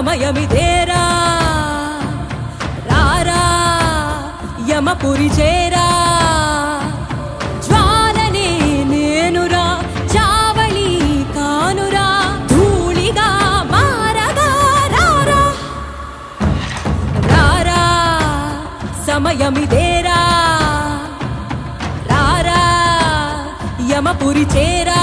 సమయమిదేరా రారా యమపురి చేరా జ్వాలనే నేనురా చావళి కానురా ధూళిగా మారగా రారా రారా సమయమిదేరా రారా యమపురి చేరా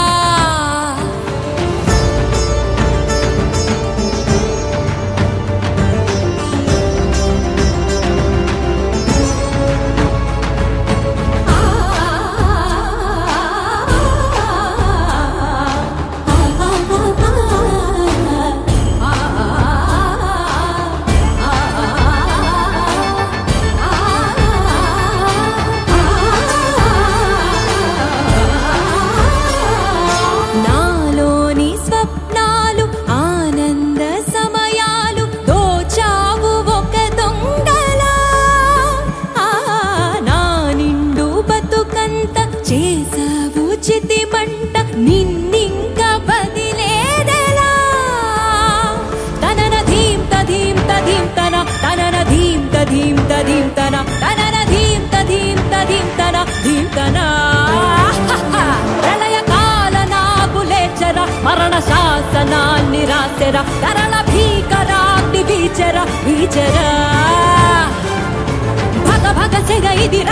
నాలోని స్వప్నాలు ఆనంద సమయాలు దోచావు ఒక దొంగలా ఆ, నా నిండు బతుకంత చేసావు చితి మంట నిన్నింక వదిలేదెలా తనన ధీం తధీం తధీం తన తనన ధీం తధీం తధీం తన తనన ధీం తధీం తధీం తన ధీం తన ప్రళయ కాల నాగులేచర మరణ శాసనాన్ని రాసెర తరళ భీకరాగ్ని వీచర వీచర భగ భగ సెగ ఇది